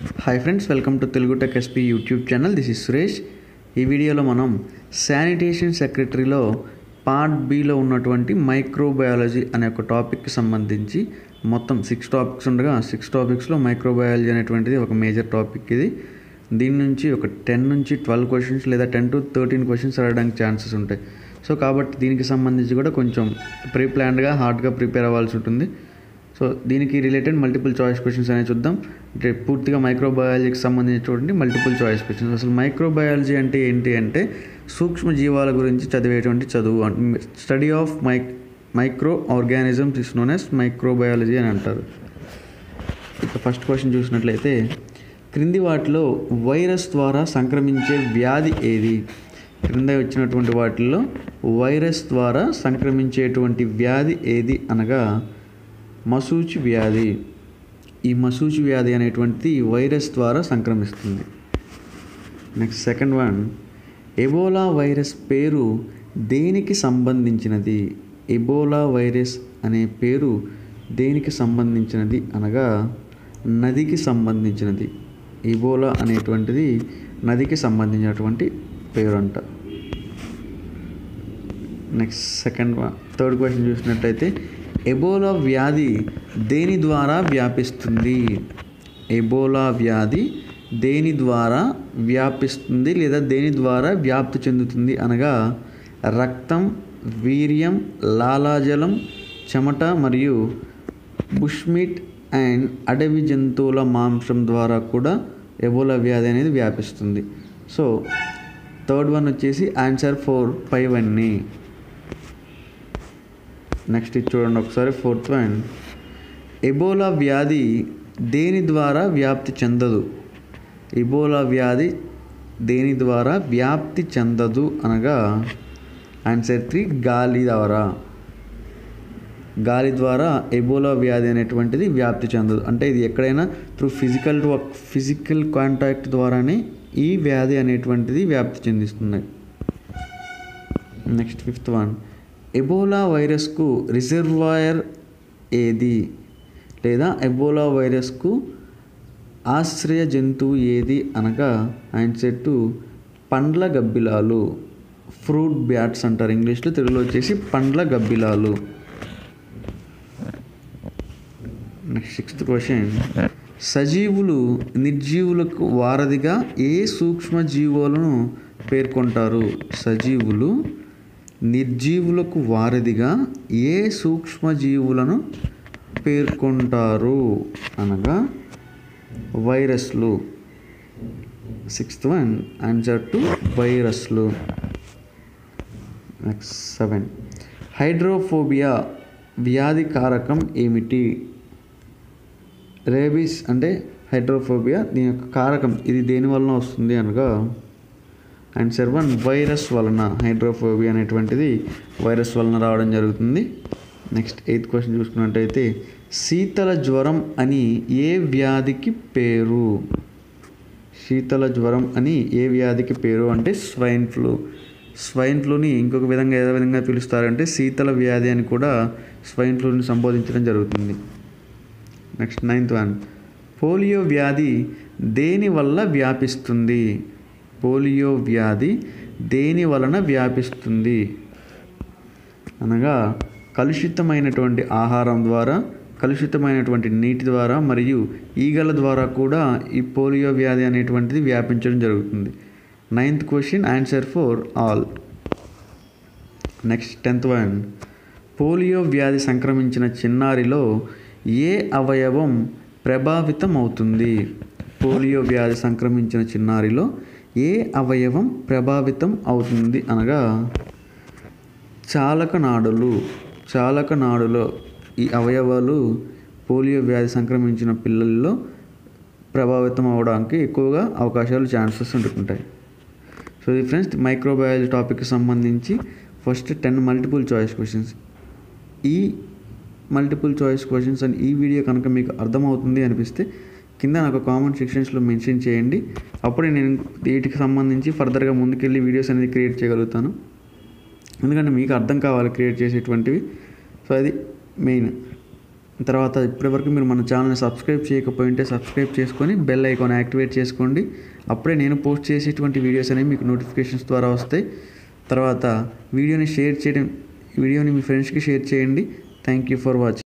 hi friends welcome to Telugu tech SP YouTube channel this is Suresh ఈ వీడియోలో మనం sanitation సెక్రటరీలో పార్ట్ బిలో ఉన్నటువంటి మైక్రోబయాలజీ అనే ఒక టాపిక్కి సంబంధించి మొత్తం సిక్స్ టాపిక్స్ ఉండగా సిక్స్ టాపిక్స్లో మైక్రోబయాలజీ అనేటువంటిది ఒక మేజర్ టాపిక్ ఇది దీని నుంచి ఒక టెన్ నుంచి ట్వెల్వ్ క్వశ్చన్స్ లేదా టెన్ టు థర్టీన్ క్వశ్చన్స్ అడగడానికి ఛాన్సెస్ ఉంటాయి సో కాబట్టి దీనికి సంబంధించి కూడా కొంచెం ప్రీ ప్లాన్డ్గా హార్డ్గా ప్రిపేర్ అవ్వాల్సి ఉంటుంది సో దీనికి రిలేటెడ్ మల్టిపుల్ చాయిస్ క్వశ్చన్స్ అనేవి చూద్దాం అంటే పూర్తిగా మైక్రోబయాలజీకి సంబంధించి చూడండి మల్టిపుల్ చాయిస్ క్వశ్చన్స్ అసలు మైక్రోబయాలజీ అంటే ఏంటి అంటే సూక్ష్మ జీవాల గురించి చదివేటువంటి చదువు study of my micro organisms is known as microbiology అని అంటారు ఇక ఫస్ట్ క్వశ్చన్ చూసినట్లయితే క్రింది వాటిలో వైరస్ ద్వారా సంక్రమించే వ్యాధి ఏది క్రింద వచ్చినటువంటి వాటిల్లో వైరస్ ద్వారా సంక్రమించేటువంటి వ్యాధి ఏది అనగా మసూచి వ్యాధి ఈ మసూచి వ్యాధి అనేటువంటిది వైరస్ ద్వారా సంక్రమిస్తుంది next second one Ebola virus పేరు దేనికి సంబంధించినది ఎబోలా వైరస్ అనే పేరు దేనికి సంబంధించినది అనగా నదికి సంబంధించినది ఎబోలా అనేటువంటిది నదికి సంబంధించినటువంటి పేరు అంట నెక్స్ట్ సెకండ్ థర్డ్ క్వశ్చన్ చూసినట్టయితే ఎబోలా వ్యాధి దేని ద్వారా వ్యాపిస్తుంది ఎబోలా వ్యాధి దేని ద్వారా వ్యాపిస్తుంది లేదా దేని ద్వారా వ్యాప్తి చెందుతుంది అనగా రక్తం వీర్యం లాలాజలం చెమట మరియు బుష్మిట్ అండ్ అడవి జంతువుల మాంసం ద్వారా కూడా ఎబోలా వ్యాధి అనేది వ్యాపిస్తుంది సో థర్డ్ వన్ వచ్చేసి ఆన్సర్ ఫోర్ ఫైవ్ అన్నీ నెక్స్ట్ ఇది చూడండి ఒకసారి ఫోర్త్ వన్ ఎబోలా వ్యాధి దేని ద్వారా వ్యాప్తి చెందదు ఎబోలా వ్యాధి దేని ద్వారా వ్యాప్తి చెందదు అనగా ఆన్సర్ త్రీ గాలి ద్వారా గాలి ద్వారా ఎబోలా వ్యాధి అనేటువంటిది వ్యాప్తి చెందదు అంటే ఇది ఎక్కడైనా త్రూ ఫిజికల్ ఫిజికల్ కాంటాక్ట్ ద్వారానే ఈ వ్యాధి అనేటువంటిది వ్యాప్తి చెందిస్తుంది నెక్స్ట్ ఫిఫ్త్ వన్ ఎబోలా వైరస్కు రిజర్వాయర్ ఏది లేదా ఎబోలా వైరస్కు ఆశ్రయ జంతువు ఏది అనగా ఆన్సర్ టు పండ్ల గబ్బిలాలు ఫ్రూట్ బ్యాట్స్ అంటారు ఇంగ్లీష్లో తెలుగులో వచ్చేసి పండ్ల గబ్బిలాలు నెక్స్ట్ సిక్స్త్ క్వశ్చన్ సజీవులు నిర్జీవులకు వారధిగా ఏ సూక్ష్మజీవులను పేర్కొంటారు సజీవులు నిర్జీవులకు వారధిగా ఏ సూక్ష్మజీవులను పేర్కొంటారు అనగా వైరస్లు సిక్స్త్ వన్ ఆన్సర్ టు వైరస్లు నెక్స్ట్ సెవెన్ హైడ్రోఫోబియా వ్యాధి కారకం ఏమిటి రేబీస్ అంటే హైడ్రోఫోబియా దీని యొక్క కారకం ఇది దేని వలన వస్తుంది అనగా ఆన్సర్ వన్ వైరస్ వలన హైడ్రోఫోబియా అనేటువంటిది వైరస్ వలన రావడం జరుగుతుంది నెక్స్ట్ ఎయిత్ క్వశ్చన్ చూసుకున్నట్టయితే శీతల జ్వరం అని ఏ వ్యాధికి పేరు శీతల జ్వరం అని ఏ వ్యాధికి పేరు అంటే స్వైన్ ఫ్లూ స్వైన్ ఫ్లూని ఇంకొక విధంగా ఏ విధంగా పిలుస్తారంటే శీతల వ్యాధి అని కూడా స్వైన్ ఫ్లూని సంబోధించడం జరుగుతుంది నెక్స్ట్ నైన్త్ వన్ పోలియో వ్యాధి దేని వల్ల వ్యాపిస్తుంది పోలియో వ్యాధి దేని వలన వ్యాపిస్తుంది అనగా కలుషితమైనటువంటి ఆహారం ద్వారా కలుషితమైనటువంటి నీటి ద్వారా మరియు ఈగల ద్వారా కూడా ఈ పోలియో వ్యాధి అనేటువంటిది వ్యాపించడం జరుగుతుంది ninth question answer for all next tenth one polio వ్యాధి సంక్రమించిన చిన్నారిలో ఏ అవయవం ప్రభావితం అవుతుంది పోలియో వ్యాధి సంక్రమించిన చిన్నారిలో ఏ అవయవం ప్రభావితం అవుతుంది అనగా చాలక నాడులు చాలక నాడులో ఈ అవయవాలు పోలియో వ్యాధి సంక్రమించిన పిల్లల్లో ప్రభావితం అవడానికి ఎక్కువగా అవకాశాలు ఛాన్సెస్ ఉంటుంటాయి సో ఇది ఫ్రెండ్స్ మైక్రోబయాలజీ టాపిక్కి సంబంధించి first ten multiple choice questions ఈ మల్టిపుల్ చాయిస్ క్వశ్చన్స్ అండ్ ఈ వీడియో కనుక మీకు అర్థమవుతుంది అనిపిస్తే కింద నాకు కామెంట్ సెక్షన్స్లో మెన్షన్ చేయండి అప్పుడే నేను వీటికి సంబంధించి ఫర్దర్గా ముందుకెళ్ళి వీడియోస్ అనేది క్రియేట్ చేయగలుగుతాను ఎందుకంటే మీకు అర్థం కావాలి క్రియేట్ చేసేటువంటివి సో అది మెయిన్ తర్వాత ఇప్పటివరకు మీరు మన ఛానల్ని సబ్స్క్రైబ్ చేయకపోయింటే సబ్స్క్రైబ్ చేసుకొని బెల్ ఐకాన్ యాక్టివేట్ చేసుకోండి అప్పుడే నేను పోస్ట్ చేసేటువంటి వీడియోస్ అనేవి మీకు నోటిఫికేషన్స్ ద్వారా వస్తాయి తర్వాత వీడియోని షేర్ చేయడం వీడియోని మీ ఫ్రెండ్స్కి షేర్ చేయండి థ్యాంక్ యూ ఫర్ వాచింగ్